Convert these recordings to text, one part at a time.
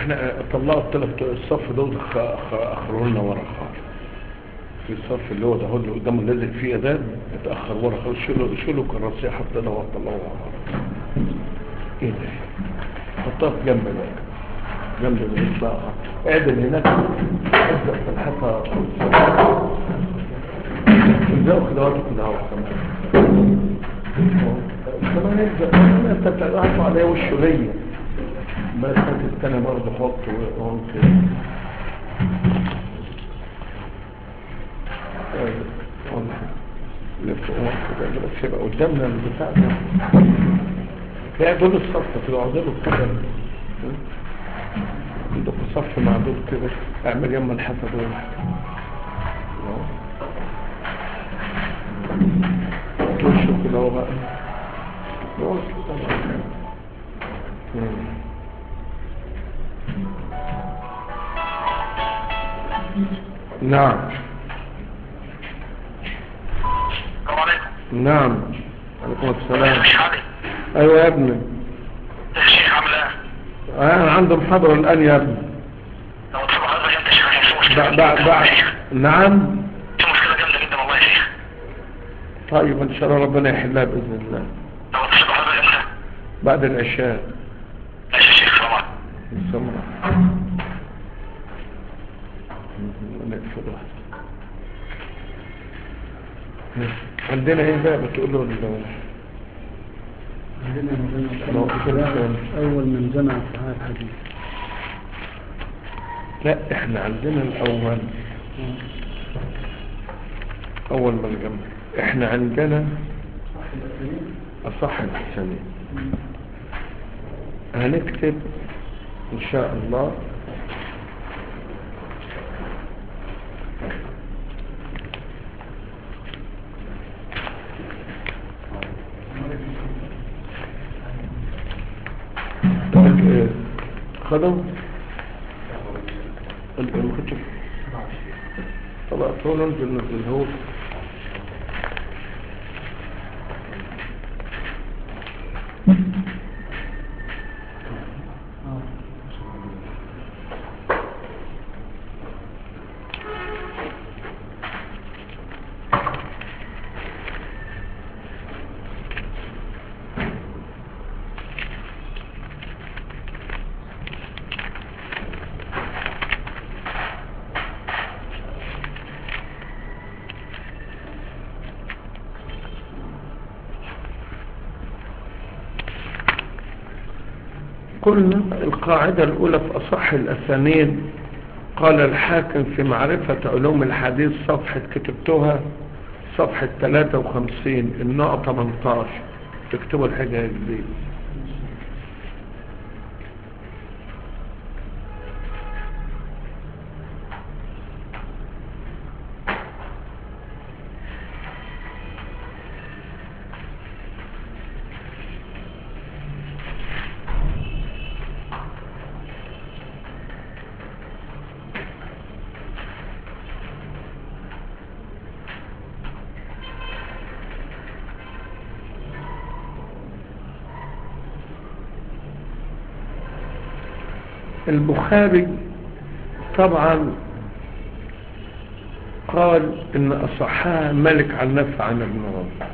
احنا طلعوا الثلاث الصف دول خ- خ- اخروا لنا ورا خالص في الصف اللي هو ده هو اللي قدام اللازق فيه ده اتاخر ورا خالص شيلوا شيلوا كراسي حتى لو طلعوا ورا ايه ده حطها في جنب بقى جنب العيد بقى اعدل هناك ابدا في الحيطه الزاويه كده وقت كده اهو كمان كمان يبدا كمان انت تعرفوا عليه وشه ليا بس التاني برضه حط وقوم كده قوم لف قوم كده بس يبقى قدامنا البتاع ده تلاقي دول الصف كده عضلوا كده عندكم صف معدول كده اعمل يما الحفا دول وشه كده اهو بقى دول كده بقى. مم. نعم السلام عليكم نعم عليكم السلام مش علي ايوه يا ابني يا شيخ عامل ايه؟ انا عندي محاضرة الان يا ابني لو تصبح حضرتك انت يا شيخ في مشكلة بع- بع- بع- نعم في مشكلة جامدة جدا والله يا شيخ طيب ان شاء الله ربنا يحلها باذن الله لو تصبح حضرتك انت بعد العشاء ماشي يا شيخ السلام عليكم السمرة نقفل واحد عندنا ايه بقى بتقولوا ال- عندنا مجمع لو كده كان- أول من جمع صحاح الحديث لا احنا عندنا الاول اول ما الجمع احنا عندنا اصح الاسانيد هنكتب ان شاء الله طيب ايه خدم المكتب طبعا طول ننزل ننزل هو قلنا القاعدة الأولى في أصح الأسانيد قال الحاكم في معرفة علوم الحديث صفحة كتبتها صفحة 53 النقطة 18 تكتبوا الحاجة دي البخاري طبعا قال ان اصحها ملك عن نفع عن ابن عمر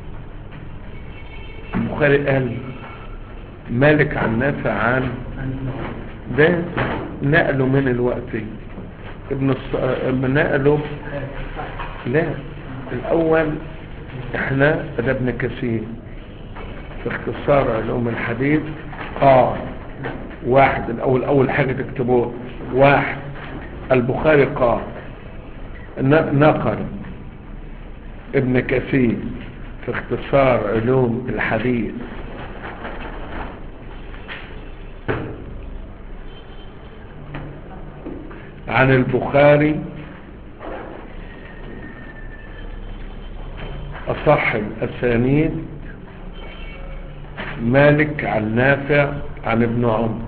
البخاري قال مالك عن نافع عن ده نقله من الوقت ابن الص... ابن نقله لا الاول احنا ده ابن كثير في اختصار علوم الحديث قال واحد الاول اول حاجة تكتبوه واحد البخاري قال ن- نقل ابن كثير في اختصار علوم الحديث عن البخاري أصح الأسانيد مالك عن نافع عن ابن عمر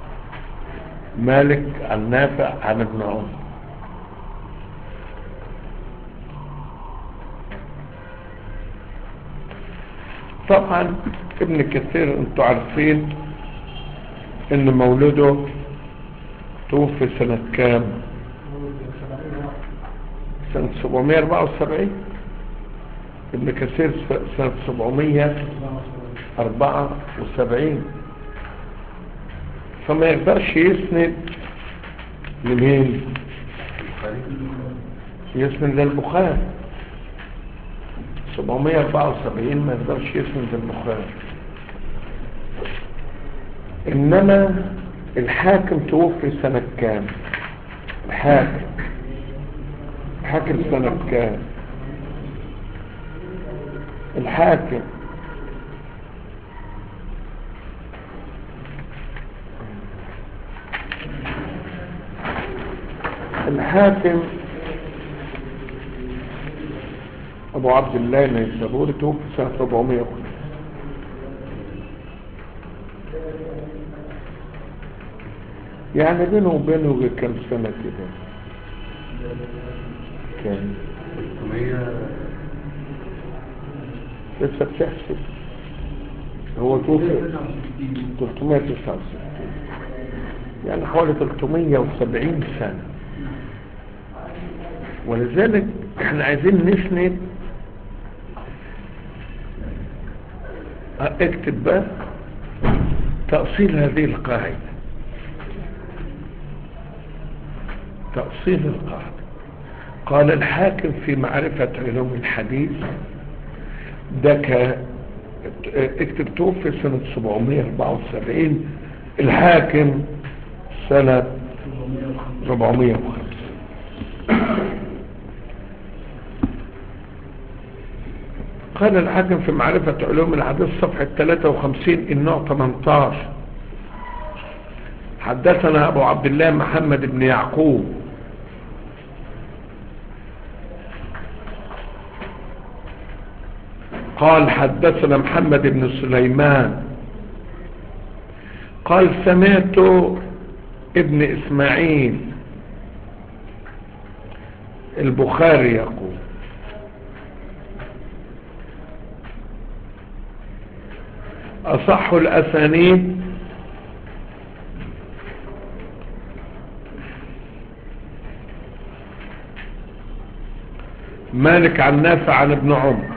مالك عن نافع عن ابن عمر طبعا ابن كثير انتوا عارفين ان مولده توفي سنة كام سنة 774 ابن كثير س- سنة 774 فما يقدرش يسند لمين يسند للبخاري 774 ما يقدرش يسند للبخاري انما الحاكم توفي سنة كام الحاكم الحاكم سنة كام الحاكم الحاكم ابو عبد الله النيسابوري توفي سنة 405 يعني بينه وبينه كم سنة كده كام لسه بتحسب هو توفي 369 يعني حوالي 370 سنة ولذلك احنا عايزين نسند اكتب بقى تأصيل هذه القاعدة تأصيل القاعدة قال الحاكم في معرفة علوم الحديث ده ك اكتب توفي سنة 774 الحاكم سنة 405 قال الحاكم في معرفة علوم الحديث صفحة 53 النوع 18 حدثنا أبو عبد الله محمد بن يعقوب قال حدثنا محمد بن سليمان قال سمعت ابن إسماعيل البخاري يقول أصح الأسانيد مالك عن نافع عن ابن عمر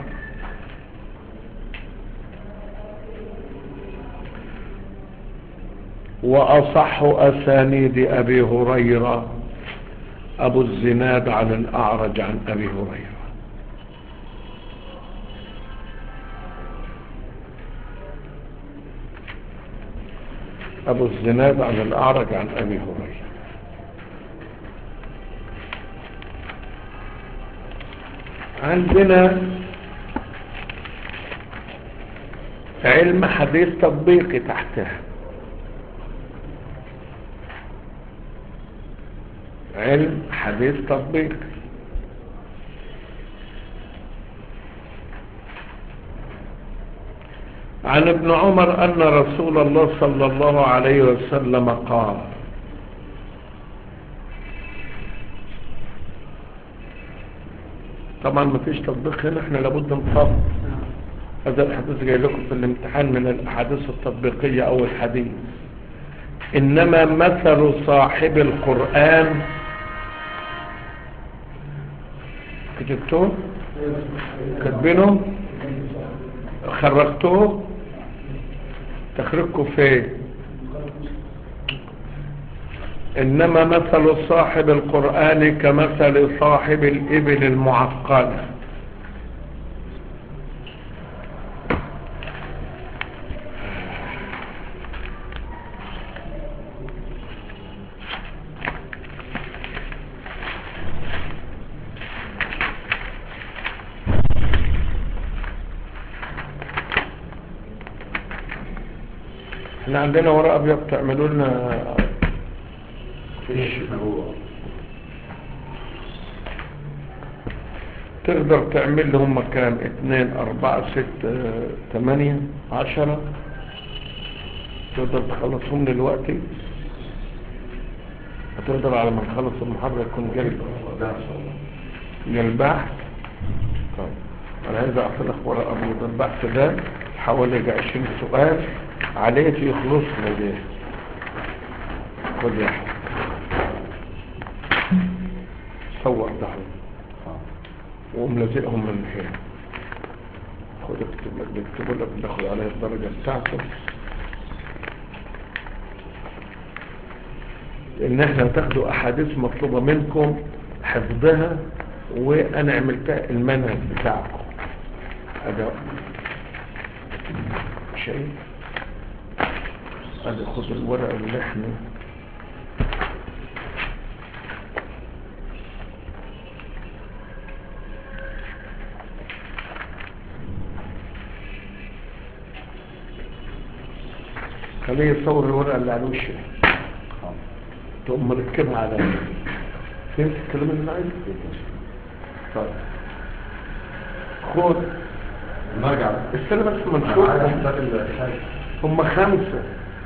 وأصح أسانيد أبي هريرة أبو الزناد عن الأعرج عن أبي هريرة أبو الزناد عن الأعرج عن أبي هريرة عندنا علم حديث تطبيقي تحتها علم حديث تطبيقي عن ابن عمر أن رسول الله صلى الله عليه وسلم قال طبعا ما فيش تطبيق هنا احنا لابد نطبق هذا الحديث جاي لكم في الامتحان من الاحاديث التطبيقية او الحديث انما مثل صاحب القرآن كتبتوه كاتبينه خرجتوه تخرجكم فين انما مثل صاحب القرآن كمثل صاحب الابل المعقلة احنا عندنا ورقة ابيض تعملوا لنا تقدر تعمل لهم مكان اتنين اربعة ستة تمانية عشرة تقدر تخلصهم دلوقتي هتقدر على ما نخلص المحاضرة يكون جلب جلباح طيب انا عايز اعطي لك ورقة ابيض البحث ده حوالي يجي عشرين سؤال عليه يخلص لديه خد يا أحمد. صور ده وملزقهم من هنا خد اكتب لك بيكتبوا لك بتاخد عليها الدرجة بتاعته ان احنا تاخدوا احاديث مطلوبة منكم حفظها وانا عملتها المنهج بتاعكم هذا شيء ادي خد الورقة اللي احنا خليه يصور الورقة اللي على وشه تقوم مركبها على فهمت الكلام اللي أنا عايزه طيب خد نرجع استنى بس ما نشوف هم خمسة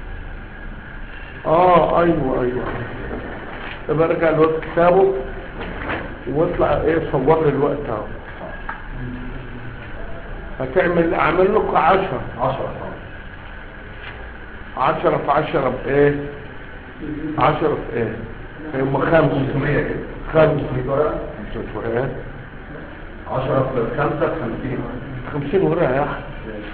اه ايوه ايوه يبقى ارجع الوقت كتابه واطلع ايه صور لي الوقت اهو هتعمل اعمل لكم عشرة عشرة عشرة في عشرة بايه عشرة في ايه هم خمسة 500 كده خمسة 500 ورقة خمسة ورقات 10 في 5 ب 50 خمسين ورقة يا أحمد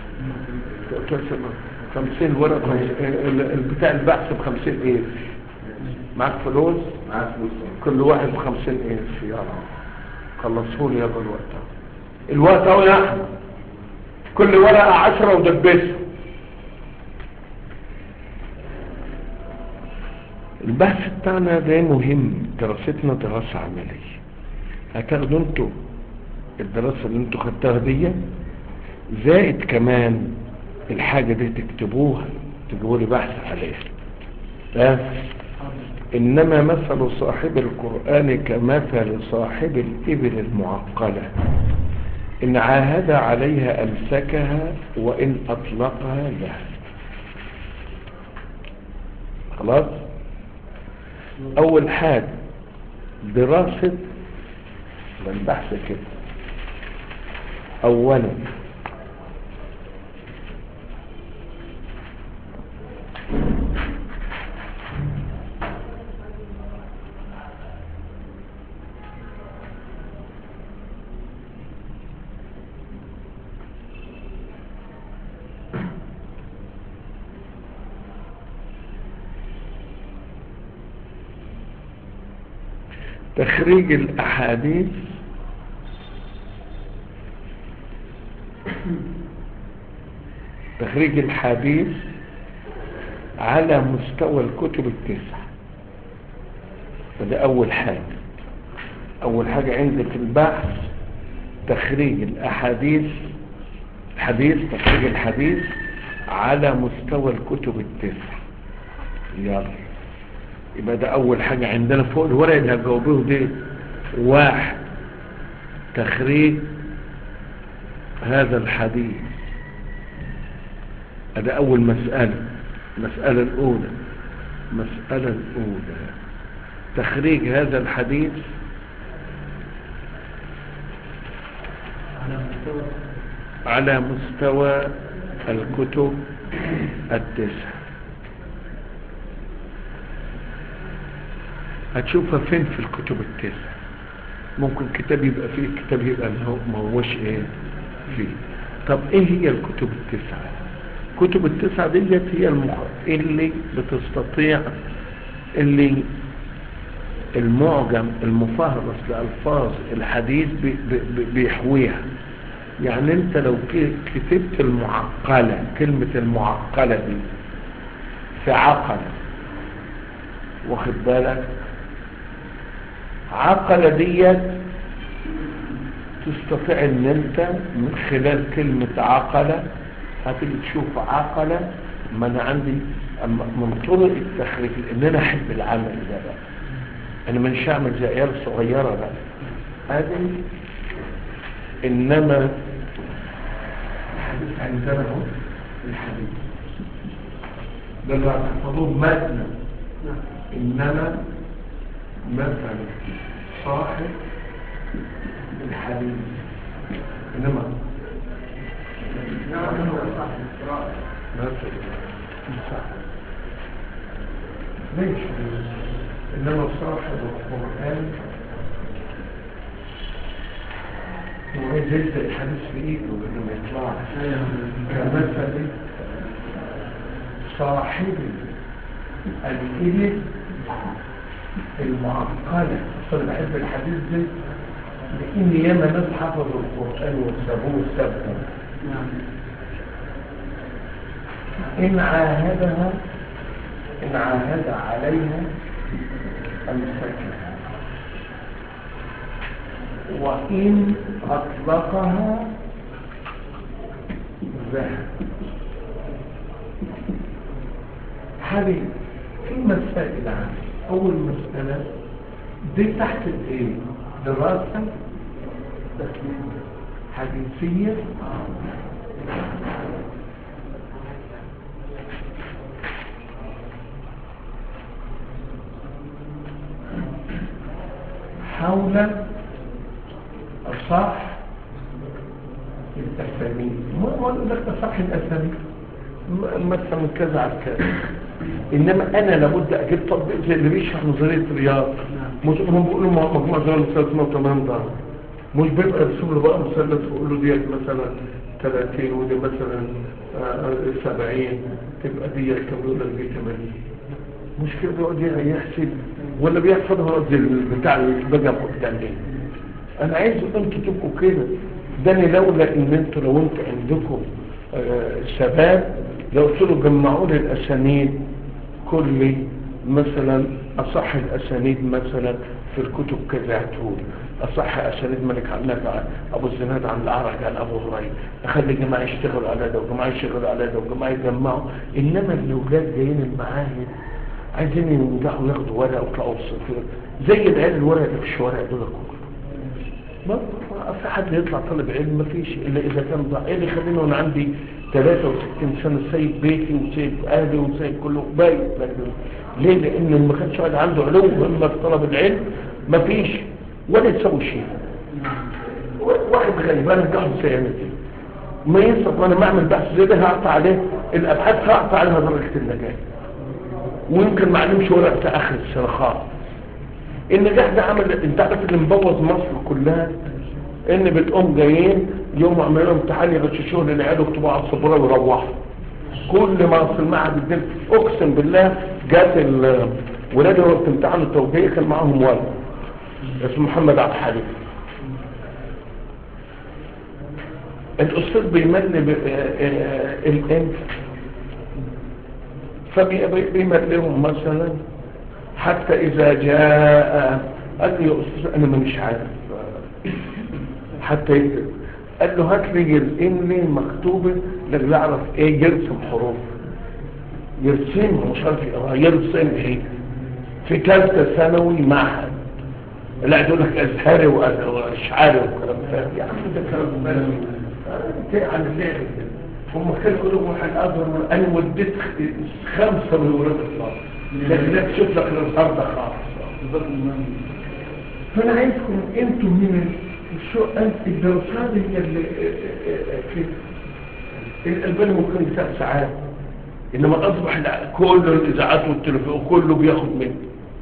خمسين ورقة خمس- ال- ال- بتاع البحث بخمسين ايه معاك فلوس معاك فلوس كل واحد بخمسين ايه يلا خلصهولي يلا الوقت اهو. الوقت اهو يا احمد كل ورقة عشرة ودبسها البحث بتاعنا ده مهم دراستنا دراسة عملية هتاخدوا انتوا الدراسة اللي انتوا خدتها دي زائد كمان الحاجة دي تكتبوها تجيبوا لي بحث عليها بس إنما مثل صاحب القرآن كمثل صاحب الإبل المعقلة إن عاهد عليها أمسكها وإن أطلقها لها خلاص أول حاجة دراسة ده البحث كده أولا تخريج الأحاديث تخريج الحديث على مستوى الكتب التسع فده أول حاجة أول حاجة عندي في البحث تخريج الأحاديث الحديث تخريج الحديث على مستوى الكتب التسع يلا يبقى ده أول حاجة عندنا فوق الورق اللي هتجاوبوه دي واحد تخريج هذا الحديث هذا أول مسألة المسألة الأولى المسألة الأولى تخريج هذا الحديث على مستوى الكتب التسع هتشوفها فين في الكتب التسع ممكن كتاب يبقى فيه كتاب يبقى ما هو- ما هوش ايه فيه طب ايه هي الكتب التسعة الكتب التسعة ديت هي المخ... اللي بتستطيع اللي المعجم المفهرس لألفاظ الحديث بي... بي... بيحويها يعني انت لو ك- كتبت المعقلة كلمة المعقلة دي في عقل واخد بالك عقلة ديت تستطيع ان انت من خلال كلمة عقلة هتيجي تشوف عقلة ما انا عندي أما من طرق التخريج ان انا احب العمل ده بقى انا مش هعمل زي عيال صغيرة بقى هذه انما الحديث عندنا هو الحديث ده اللي هتحفظوه متنا انما مثل صاحب الحديث انما مثل صاحب ليش انما صاحب القرآن هو عايز يلزق الحديث في ايده قبل ما يطلع كمثل صاحب الإبل المعقلة أصلا بحب الحديث ده لأن ياما ناس حفظوا القرآن وسابوه وسابهم إن عاهدها إن عاهد عليها أمسكها وإن أطلقها ذهب حبيب في مسائل عنه أول مسألة دي تحت الإيه؟ دراسة حديثية حول أصح الأسانيد ما أقول لك أصح الأسانيد م- مثلا من كذا على كذا إنما أنا لابد أجيب تطبيق زي اللي بيشرح نظرية الرياض مش هم بيقولوا م- مجموعة زي المثلث 180 ضرب مش بيبقى يرسم له بقى مثلث ويقول له ديت مثلا 30 ودي مثلا آه، 70 تبقى ديت كم يقول لك دي 80 مش كده بيقعد يحسب ولا بيحفظها زي بتاع البقى قدامي انا عايز انتوا تبقوا كده ده أنا لولا ان انتوا لو انتوا عندكم آه، شباب لو قلت له جمعوا لي الاسانيد كل مثلا اصح الاسانيد مثلا في الكتب كذا هاتهولي اصح اسانيد ملك عن نافع ابو الزناد عن الاعرج عن ابو هريره اخلي جماعه يشتغلوا على ده وجماعه يشتغلوا على ده وجماعه يجمعوا انما الاولاد جايين المعاهد عايزين ينجحوا ياخدوا ورقه ويطلعوا بالصفر زي العيال الورقه اللي في الشوارع دول كله ما ما في حد يطلع طالب علم ما فيش الا اذا كان ضاع ايه اللي يخليني وانا عندي 63 سنه سايب بيتي وسايب اهلي وسايب كله بايت لكن ليه لان ما كانش واحد عنده علو اما في طلب العلم ما فيش ولا يسوي شيء واحد غريب انا قاعد سيانتي ما ينصف وانا ما اعمل بحث زي ده هقطع عليه الابحاث هقطع عليها درجه النجاح ويمكن ما علمش ورقه اخر السنه خالص النجاح ده عمل انت عارف اللي مبوظ مصر كلها ان بتقوم جايين يوم عملوا لهم امتحان يغششوه للعيال يكتبوا على السبوره ويروحوا كل ما في المعهد الدين اقسم بالله جات ال- ولادي وقت امتحان التوجيه كان معاهم ولد اسمه محمد عبد الحليم الاستاذ بيمل ب- آه، آه، الانف فبيملهم مثلا حتى اذا جاء قال لي يا استاذ انا مش عارف حتى يكتب قال له هات لي الانلي مكتوبه لاجل اعرف ايه يرسم حروف يرسمها مش عارف يقراها يرسم ايه في ثالثه ثانوي معهد لا يقول لك ازهري وأز- واشعري وكلام فارغ يا عم ده كلام فارغ آه، عن اللعب كده هم كانوا يقولوا واحد ازهر انا وديت خ- خمسه من ولاد الطلاب لكن لا تشوف لك الازهر ده خالص فانا عايزكم انتوا من الشو الدراسات هي اللي كده الالباني ممكن تسع ساعات انما اصبح لا، كل الاذاعات والتلفزيون كله بياخد منه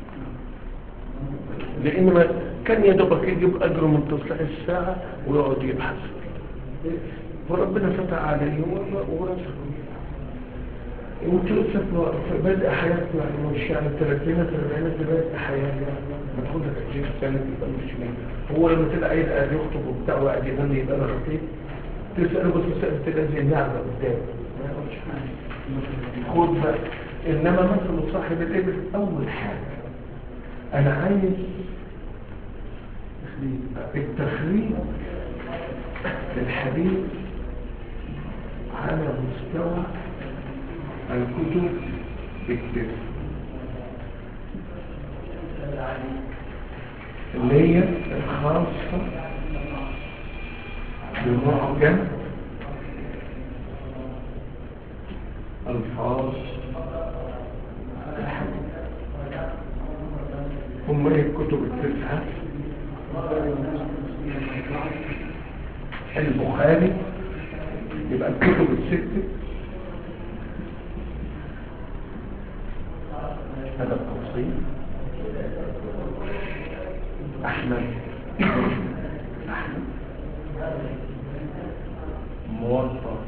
لان ما كان يا دوبك يجيب اجره من تصليح الساعه ويقعد يبحث وربنا فتح عليه ورزقه انتوا لسه في بدء حياتكم يعني مش يعني الثلاثينات الاربعينات دي بدء حياه يعني المفروض تجيب سنه يبقى مش مين هو لما تبقى عايز قاعد يخطب وبتاع وقاعد يغني يبقى انا خطيب تساله بس مساله تلاقي زي النعمه قدامه ما يقولش حاجه خد بقى انما مثل صاحب الابل اول حاجه انا عايز التخريج للحديث على مستوى الكتب التسع اللي هي الخاصة بمعجم الفاظ الحديث هم ايه الكتب التسعة البخاري يبقى الكتب الستة هذا التفصيل أحمد أحمد موطأ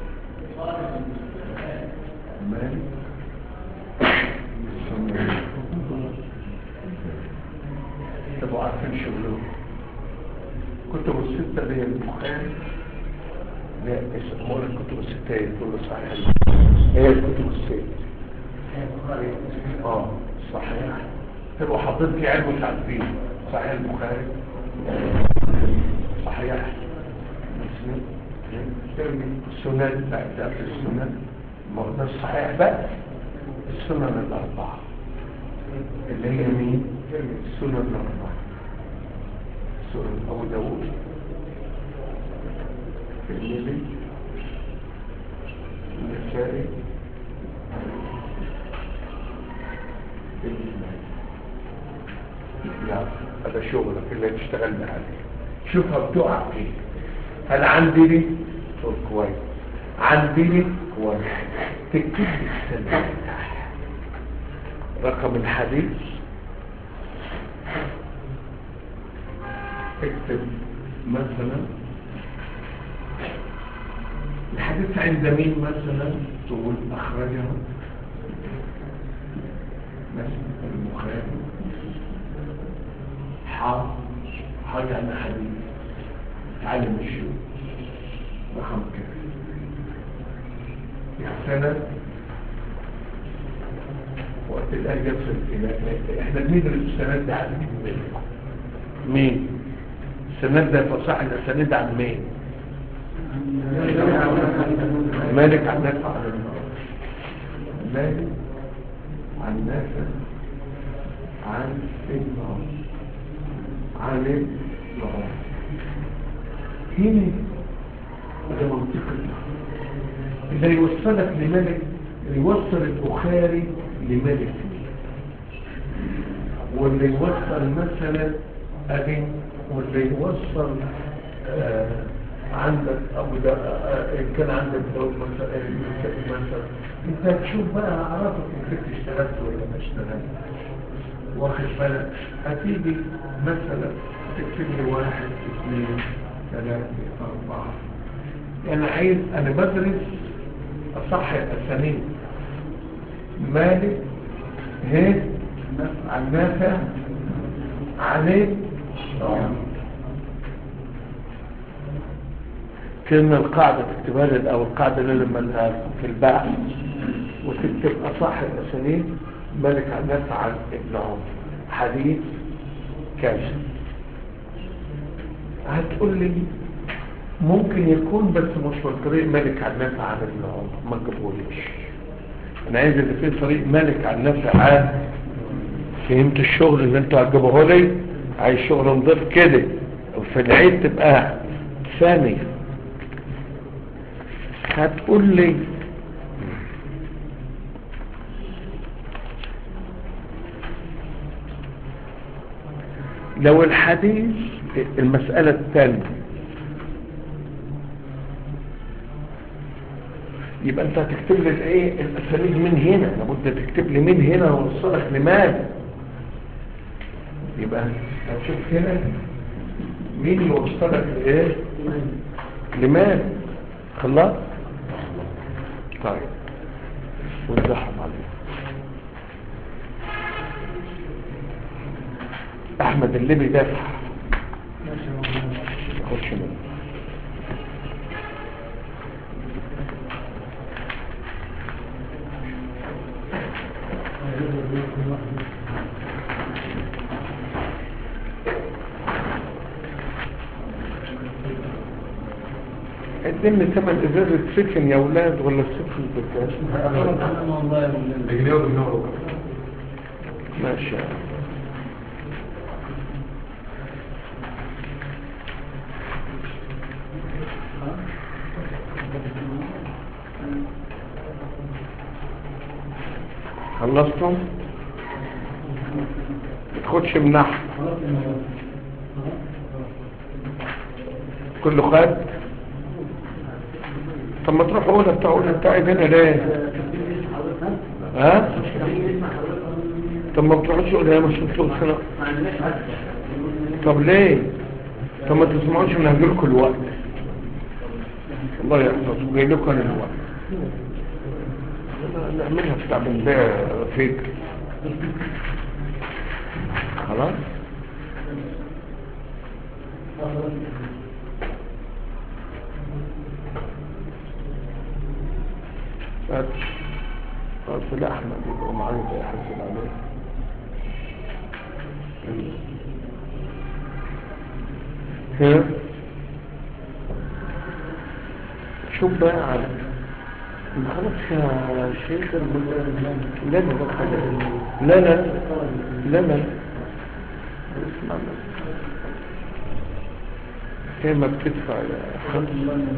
مالك تبقوا عارفين شغلهم كتب الستة دي البخاري لا اسمه الكتب الستة هي تقول صحيح هي الكتب الستة اه صحيح تبقوا حاطين في علم مش عارفين صحيح البخاري صحيح مسلم السنن لا ده في السنن ما هو ده الصحيح بقى السنن الأربعة اللي هي مين؟ السنن الأربعة سنن أبو داود الترمذي النسائي ابن ماجه لا هذا شغلك اللي تشتغل عليه شوفها بتقع فيه انا عندي دي تقول كويس عندي دي كويس تكتب لي السنة رقم الحديث اكتب مثلا الحديث عند مين مثلا تقول اخرجه مثلا البخاري حافظ حاجة عن حديث تعلم الشيء رقم كده السنة وقت الآن يصل إلى احنا بندرس السند ده عن مين مين السند ده فصاح السند عن مين مالك عن نافع عن النار مالك عن نافع عن النار عن النار هنا ده منطقي اللي يوصلك لملك يوصل البخاري لملك واللي يوصل مثلا أبي واللي يوصل آه عندك أبو دا آه إن كان عندك دول مثلا مثلا أنت هتشوف بقى أعرفك إن كنت اشتغلت ولا ما اشتغلت واخد بالك هتيجي مثلا تكتب لي واحد اثنين ثلاثة أربعة أنا عايز أنا بدرس أصح الأسانيد مالك هيك عن نافع عليه كلمة القاعدة تكتبها لي أو القاعدة اللي لما في البحث وتكتب أصح الأسانيد ملك عن نافع عن ابن عمر حديث كذا هتقول لي ممكن يكون بس مش من طريق ملك عن نافع عن ابن عمر ما تجيبهوليش انا عايز اللي فيه طريق ملك عن نافع عن فهمت الشغل اللي انتوا هتجيبوه لي عايز شغل نضيف كده وفي العيد تبقى ثانية هتقول لي لو الحديث المسألة الثانية يبقى انت هتكتب لي الايه الاسانيد من هنا لابد تكتب لي من هنا ووصلك لماذا يبقى هتشوف هنا مين اللي وصلك لايه لماذا خلاص طيب وزحم عليه احمد اللي بيدافع خدش منه قدمني ثمن ازازة سكن يا ولاد ولا السكن بكاش بجنيه وبجنيه وربع ماشي خلصتم تاخدش من نحو كله خد طب ما تروح اولى بتاع اولى بتاع هنا ليه ها طب ما بتروحش اولى مش بتقول سنة طب ليه طب ما تسمعوش من هجيلكم الوقت الله يحفظك جاي لكم انا الوقت نعملها بتاع بنبيع فكر خلاص بس بس احمد يبقى معايا ده يحسن عليه ها شوف بقى على خلاص يا شيخ الم- لا لا لا لا لا لا لا اسمع بس. هي ما بتدفع يا خمس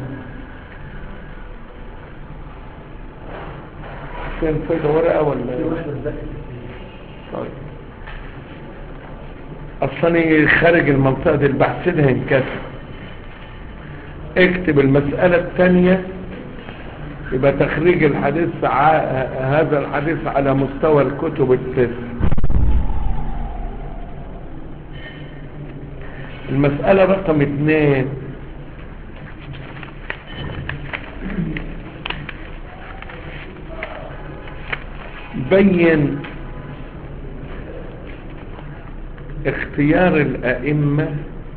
كان فايدة ورقة ولا طيب أصلا خارج المنطقة دي البحث ده هينكسر اكتب المسألة الثانية يبقى تخريج الحديث ع... هذا الحديث على مستوى الكتب التسع المسألة رقم اثنين بين اختيار الأئمة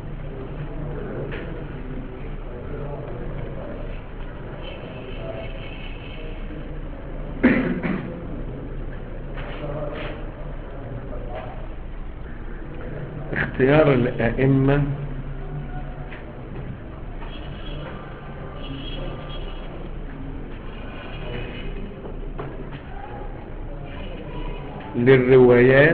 اختيار الأئمة للروايات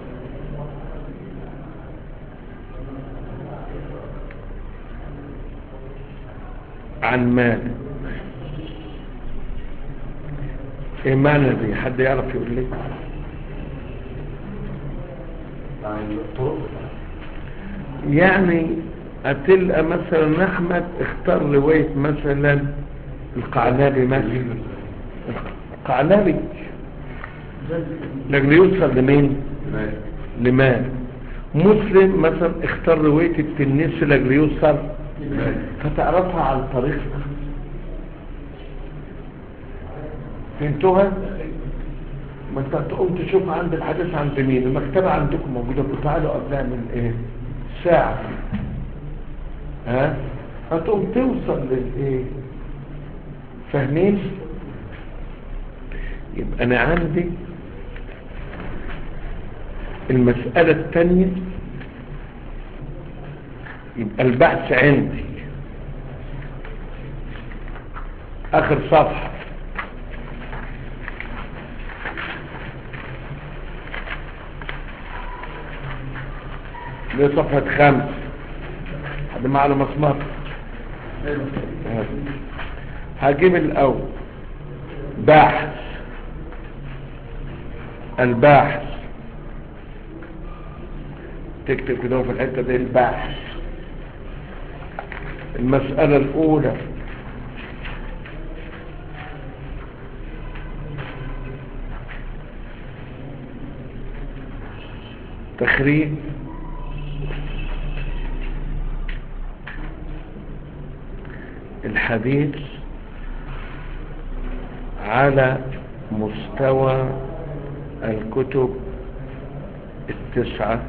عن مالك ايه معنى دي حد يعرف يقول لي يعني الطرق يعني هتلقى مثلا احمد اختار رواية مثلا القعنابي مثلا القعنابي لكن يوصل لمين ماشي لمال مسلم مثلا اختار رواية التنس لأجل يوصل ماشي فتعرفها عن طريقها فهمتوها ما انت تقوم تشوف عند الحديث عند مين المكتبة عندكم موجودة تعالوا قبلها من ايه ساعة ها هتقوم توصل للايه فاهمين يبقى انا عندي المسألة الثانية يبقى البحث عندي اخر صفحة دي صفحة خمس حد معنا مسمار هجيب الاول باحث الباحث تكتب كده في الحتة دي الباحث المسألة الأولى تخريج الحديث على مستوى الكتب التسعة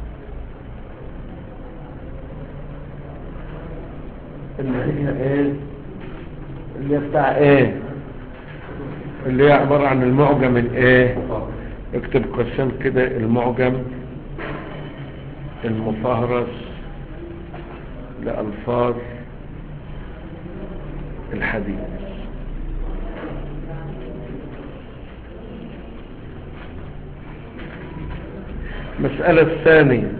اللي هي ايه اللي هي بتاع ايه اللي هي عبارة عن المعجم الايه اكتب قسم كده المعجم المفهرس لألفاظ الحديث المسألة الثانية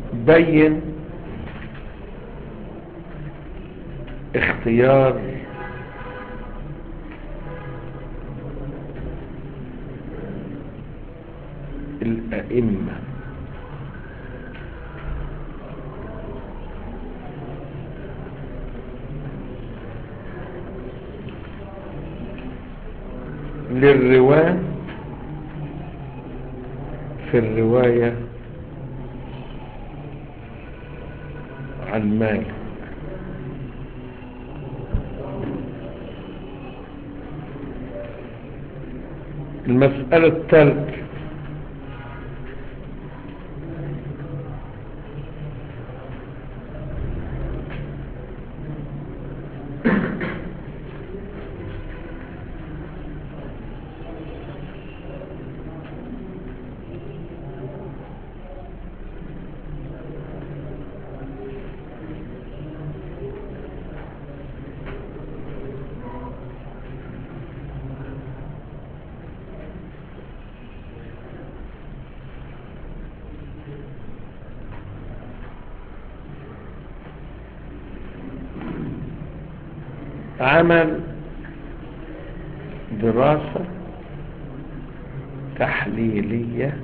بين اختيار الأئمة للرواة في الرواية عن مالك المسألة الثالثة عمل دراسة تحليلية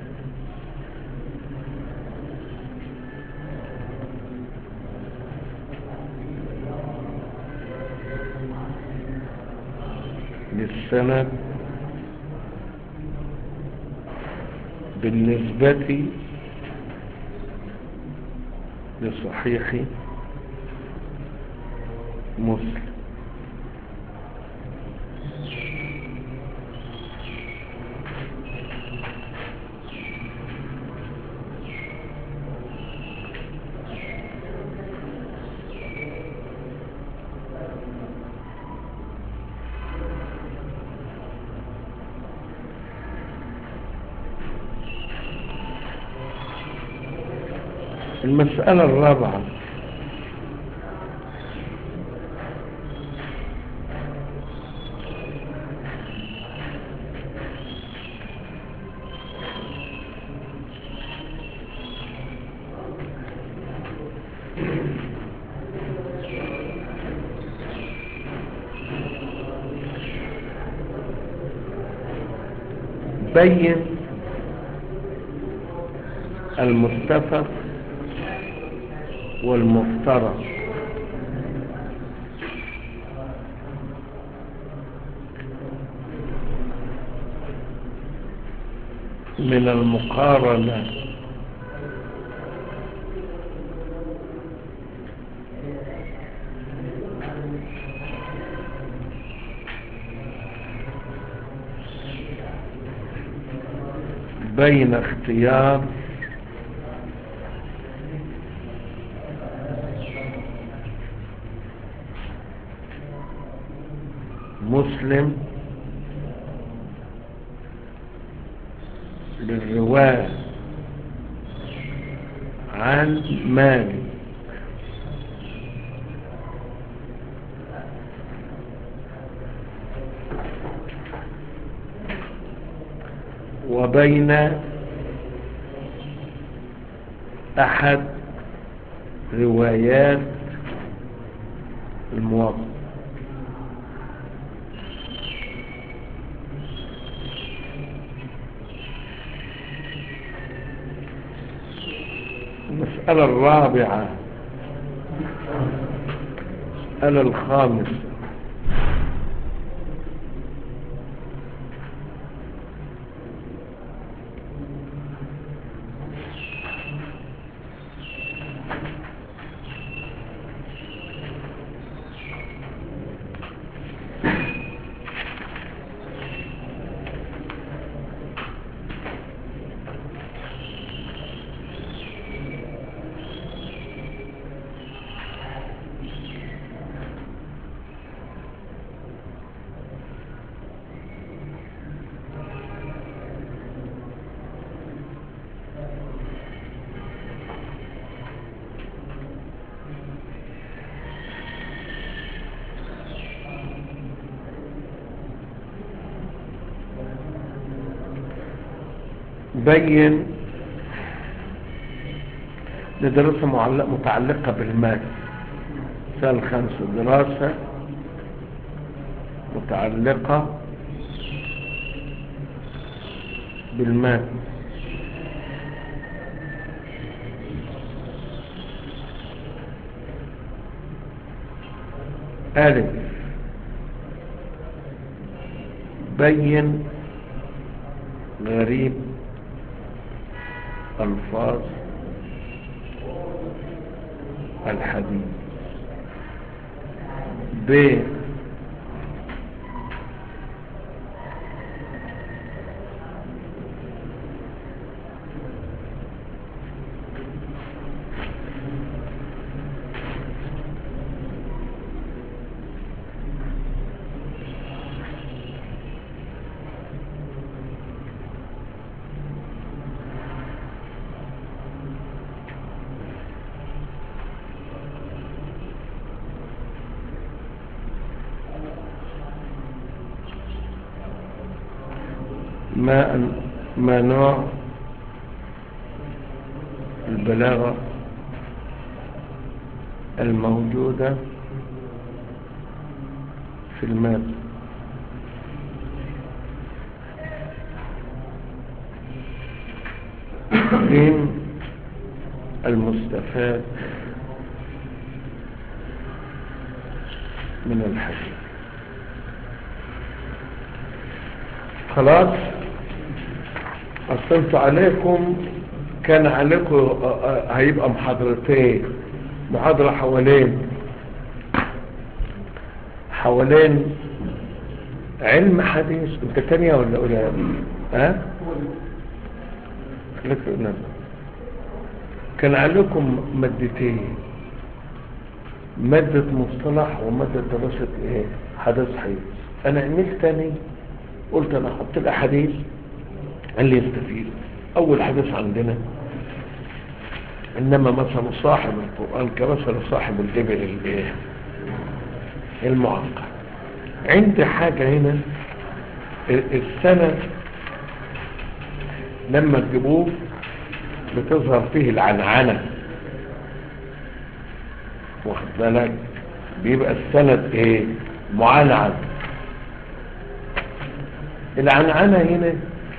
للسند بالنسبة لصحيح مسلم المسألة الرابعة بين المتفق والمفترض من المقارنة بين اختيار مسلم للرواة عن مالك وبين أحد روايات الموضع المسألة الرابعة المسألة الخامسة بين لدراسة معلق متعلقة بالمال سنة خمسة دراسة متعلقة بالمال ألف بين غريب ألفاظ الحديث ب ما ما نوع البلاغة الموجودة في المادة من المستفاد من الحديث خلاص أصلت عليكم كان عليكم آه، آه، هيبقى محاضرتين محاضرة حوالين حوالين علم حديث انت تانية ولا أولى ها خليك في النبي. كان عليكم مادتين مادة مصطلح ومادة دراسة ايه حدث حديث انا عملت تاني قلت انا احط الاحاديث اللي يستفيد اول حدث عندنا انما مثل صاحب القرآن كمثل صاحب الجبل الايه المعقد عندي حاجة هنا السنة لما تجيبوه بتظهر فيه العنعنة واخد بالك بيبقى السند ايه معنعن العنعنة هنا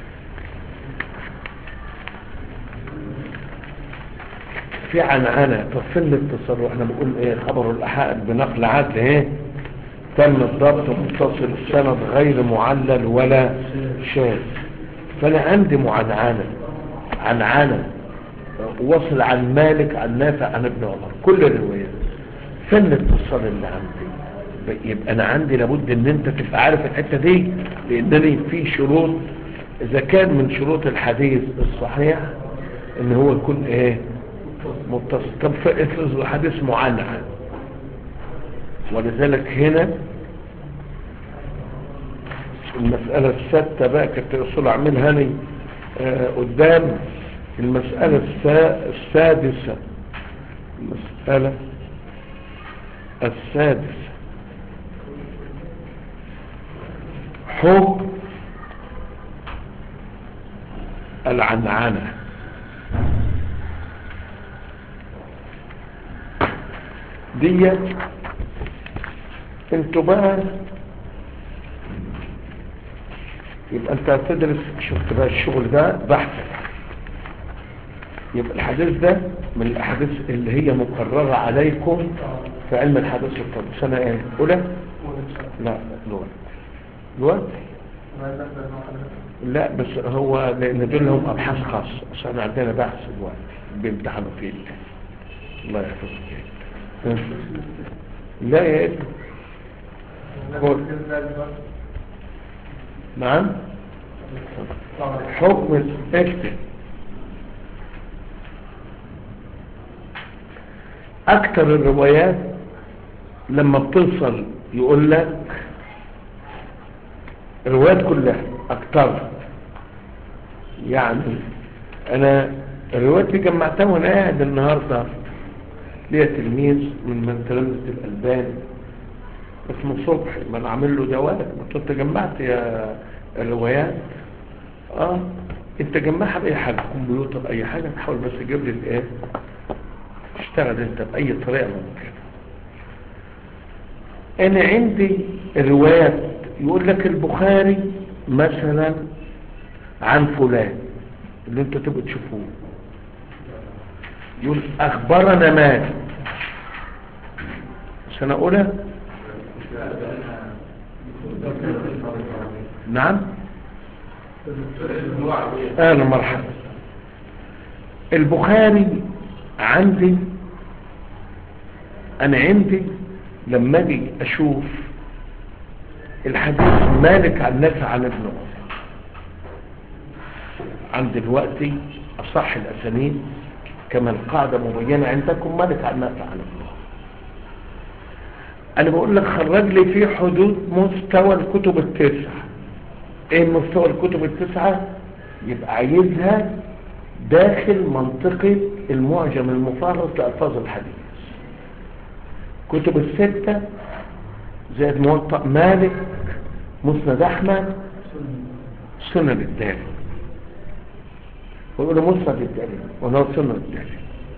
في عنعنة تفل الاتصال واحنا بنقول ايه خبر الاحاد بنقل عدل ايه تم الضبط متصل السند غير معلل ولا شاذ فانا عندي معنعنة عنعنة وصل عن مالك عن نافع عن ابن عمر كل الروايات فن الاتصال اللي عندي يبقى انا عندي لابد ان انت تبقى عارف الحته دي لانني في شروط اذا كان من شروط الحديث الصحيح ان هو يكون ايه متصل طب فافرض الحديث معنعن ولذلك هنا المسألة السادسة بقى كنت الرسول اعملها لي آه قدام المسألة السا- السادسة المسألة السادسة حكم العنعنة ديت انتوا بقى يبقى انت هتدرس شفت بقى الشغل ده بحث يبقى الحديث ده من الاحاديث اللي هي مقررة عليكم في علم الحديث الطب سنة ايه اولى لا دلوقتي دلوقتي لا بس هو لان دول لهم ابحاث خاصة عشان عندنا بحث دلوقتي بيمتحنوا فيه الله يحفظك ها؟ لا يا ابني قول. نعم حكم اكتب اكتر الروايات لما بتوصل يقول لك الروايات كلها اكتر يعني انا الروايات اللي جمعتها وانا قاعد النهارده ليا تلميذ من من تلامذه الالباني اسمه صبحي ما انا عامل له جواب قلت له انت جمعت يا الروايات اه انت جمعها باي حاجه كمبيوتر اي حاجه تحاول بس تجيب لي الايه تشتغل انت باي طريقه ممكن انا عندي الروايات يقول لك البخاري مثلا عن فلان اللي انت تبقى تشوفوه يقول اخبرنا مالك سنة اولى نعم اهلا مرحبا البخاري عندي انا عندي لما اجي اشوف الحديث مالك عن نافع عن ابن عمر عند دلوقتي اصح الاسانيد كما القاعده مبينه عندكم مالك عن نافع عن ابن عمر انا بقول لك خرج لي في حدود مستوى الكتب التسعه ايه مستوى الكتب التسعه يبقى عايزها داخل منطقه المعجم المفرط لالفاظ الحديث كتب الستة زائد موطأ مالك مسند أحمد سنن الداري ويقولوا مسند الداري ولا سنن الداري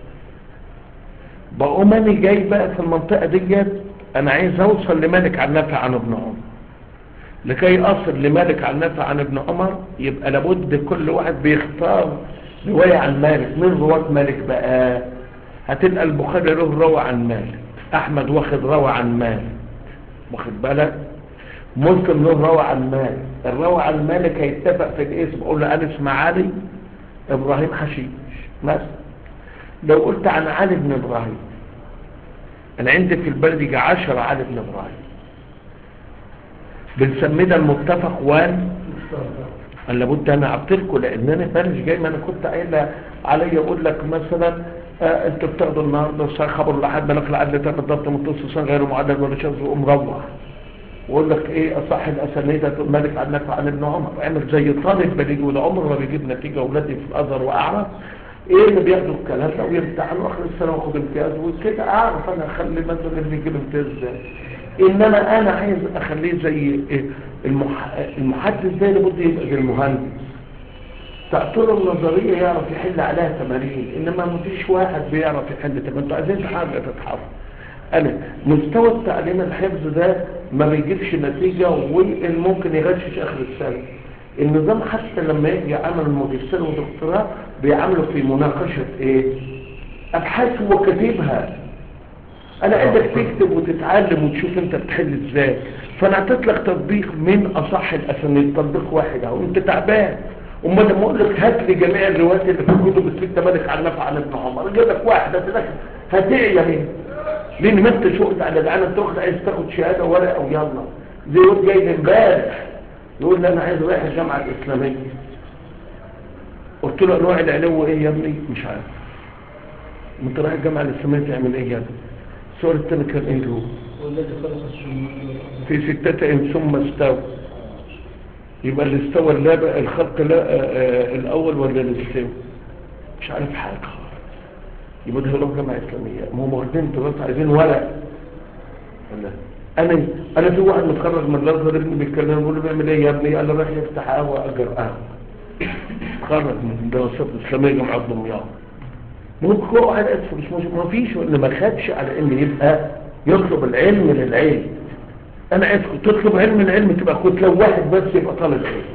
بقوم أنا جاي بقى في المنطقة ديت أنا عايز أوصل لمالك عن نافع عن ابن عمر لكي أصل لمالك عن نافع عن ابن عمر يبقى لابد كل واحد بيختار رواية عن مالك من رواة مالك بقى هتلقى البخاري له روى عن مالك احمد واخد روى عن مالك واخد بالك مسلم له روى عن مالك الروى عن مالك هيتفق في الاسم اقول له انا اسم علي ابراهيم حشيش مثلا لو قلت عن علي بن ابراهيم انا عندي في البلد يجي عشرة علي بن ابراهيم بنسميه ده المتفق وان قال لابد انا اعطيلكم لان انا مالش جاي ما انا كنت قايله علي اقول لك مثلا آه انتوا بتاخدوا النهارده خبر لحد ما نقل عدل تم الضبط متصل غير معدل ولا شاذ ومروح ويقول لك ايه اصح الاسانيد مالك عن نافع عن ابن عمر اعمل زي طالب بليجي وده عمره ما بيجيب نتيجه اولادي في الازهر واعرف ايه اللي بياخدوا الكلام ده ويمتحنوا اخر السنه واخد امتياز وكده اعرف انا اخلي مثلا اللي يجيب امتياز ازاي انما انا عايز اخليه زي إيه المح... المحدث ده لابد يبقى زي المهندس تعطيله النظريه يعرف يحل عليها تمارين انما ما فيش واحد بيعرف يحل تمارين انتوا عايزين حاجه تتحفظ انا مستوى التعليم الحفظ ده ما بيجيبش نتيجه وممكن يغشش اخر السنه النظام حتى لما يجي عمل ماجستير ودكتوراه بيعملوا في مناقشه ايه ابحاث هو كاتبها انا عايزك تكتب وتتعلم وتشوف انت بتحل ازاي فانا اعطيت لك تطبيق من اصح الاسانيد تطبيق واحد اهو انت تعبان امال لما اقول لك هات لي جميع الروايات اللي في الكتب السته مالك عن نفع عن ابن عمر اجيب لك واحد هتلاقي هتعيا هنا لان ما انت شغل على العالم تاخد عايز تاخد شهاده ورقه ويلا زي واد جاي لي امبارح يقول لي انا عايز رايح الجامعه الاسلاميه قلت له انواع العلو ايه يا ابني مش عارف انت رايح الجامعه الاسلاميه تعمل ايه يا ابني السؤال الثاني كان ايه هو والذي خلق السماوات في ستة ثم استوى يبقى اللي استوى لا الخلق لا آه الاول ولا اللي استوى مش عارف حاجه يبقى ده لو جامعه اسلاميه ما هم واخدين دراسه عايزين ورق ولا انا انا في واحد متخرج من الازهر ابني بيتكلم بيقول له بيعمل ايه يا ابني قال له رايح يفتح قهوه اجر قهوه خرج من دراسات اسلاميه جامعه دمياط ممكن هو واحد اسف مش مش ما فيش وان ما خدش على ان يبقى يطلب العلم للعلم انا عايز تطلب علم العلم تبقى كنت لو واحد بس يبقى طالب علم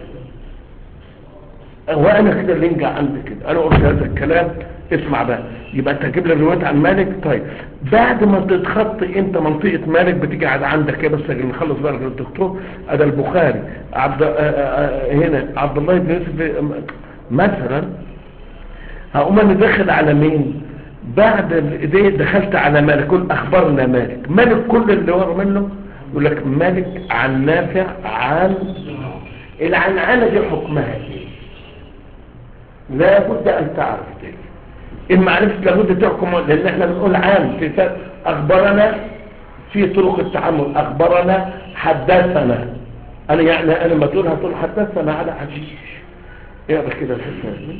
وانا كده اللي ينجح عندي كده انا قلت هذا الكلام اسمع بقى يبقى انت هتجيب لي الروايات عن مالك طيب بعد ما تتخطي انت منطقه مالك بتيجي على عندك كده بس نخلص بقى الدكتور ادى البخاري عبد آآ آآ هنا عبد الله بن يوسف مثلا هقوم انا داخل على مين بعد الايديه دخلت على مالك قل اخبرنا مالك مالك كل اللي ورا منه يقول لك مالك عن نافع عن العنعنه دي حكمها ايه لابد ان تعرف دي ان ما عرفت لابد تحكم لان احنا بنقول عام في فرق اخبرنا في طرق التعامل اخبرنا حدثنا انا يعني انا لما تقول هتقول حدثنا على حديث اقرا كده في الكتاب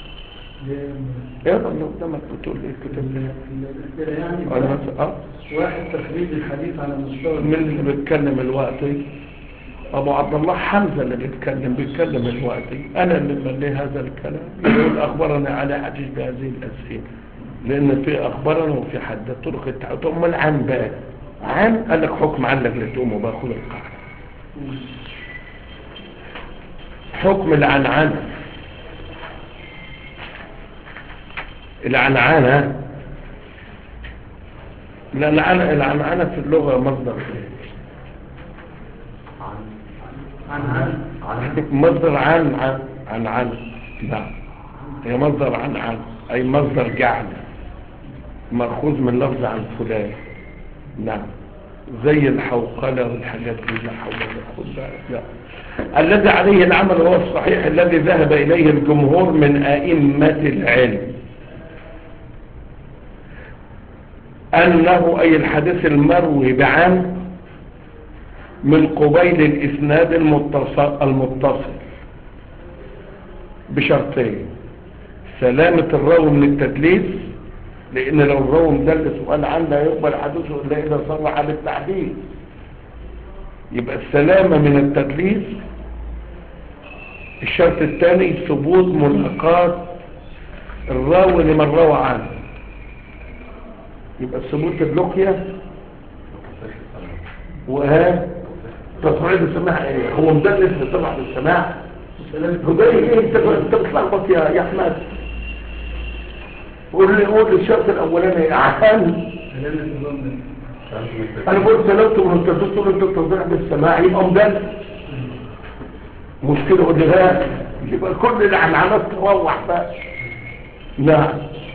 اقرا اللي قدامك بتقول ايه الكتاب ده يعني انا مثلا اه واحد تخريج الحديث على مستوى من اللي بيتكلم الوقت ابو عبد الله حمزه اللي بيتكلم بيتكلم الوقت انا اللي ملي هذا الكلام يقول اخبرنا على حديث بهذه الاسئله لان في اخبرنا وفي حد طرق التعود ثم العن بقى عن قال لك حكم عنك لتقوم باخذ القاعده حكم العنعنه العنعنه العنعنه العنعنه في اللغه مصدر ايه عن عن عن مصدر عن عن عن عن نعم هي مصدر عن عن أي مصدر جعل مأخوذ من لفظ عن فلان نعم زي الحوقلة والحاجات دي لا حول ولا قوة إلا بالله الذي عليه العمل هو الصحيح الذي ذهب إليه الجمهور من أئمة العلم أنه أي الحديث المروي بعن من قبيل الإسناد المتصل, المتصل بشرطين سلامة الراوي من التدليس لأن لو الراوي مدلس وقال عنه لا يقبل حديثه إلا إذا صرح بالتعديل يبقى السلامة من التدليس الشرط الثاني ثبوت ملاقات الراوي لمن روى عنه يبقى ثبوت اللقية وها تصعيد السماع ايه هو مدلس طبعا السماع هو ده ايه انت انت بتلخبط يا يا احمد قول لي قول لي الشرط الاولاني عشان سلامة الظن انا بقول سلامته من التدليس تقول انت بتوضيح بالسماع يبقى مدلس مشكلة قول لي ها يبقى كل العنعنات تروح بقى نعم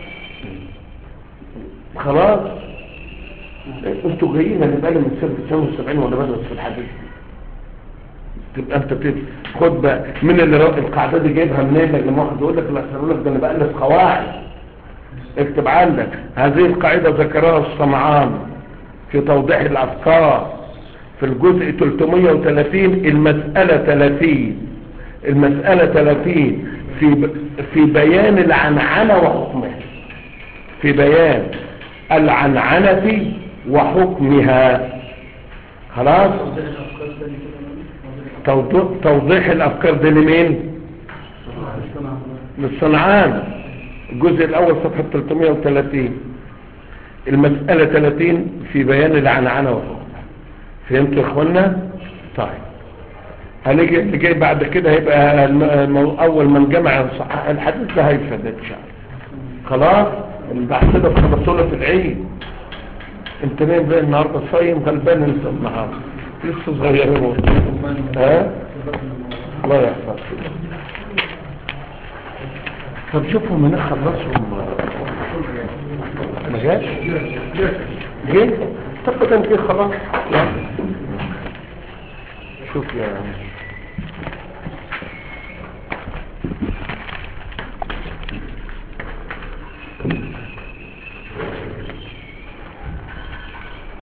خلاص انتوا جايين انا بقالي من سنة 79 وانا بدرس في الحديث تبقى انت تبقى خد بقى من اللي را- القاعده دي جايبها منين لما واحد يقول لك لا يقول لك ده انا بألف قواعد اكتب عندك هذه القاعده ذكرها الصمعان في توضيح الافكار في الجزء 330 المساله 30 المساله 30 في ب... في بيان العنعنه وحكمها في بيان العنعنه وحكمها خلاص توضيح الأفكار تاني كده توضيح, توضيح الافكار دي لمين الصنعة للصنعان الجزء الاول صفحة 330 المسألة 30 في بيان العنعنة وحكمها فهمتوا يا اخوانا طيب هنيجي اللي جاي بعد كده هيبقى الم- الم- اول من جمع صحيح الحديث ده هيفيد ان شاء الله خلاص اللي بعد كده خلصونا في العيد انت نايم زي النهارده صايم غلبان انت النهارده لسه صغيرين ها الله يحفظك طب شوفوا من خلصهم ما جاش جه طب ده انت خلاص يلا. شوف يا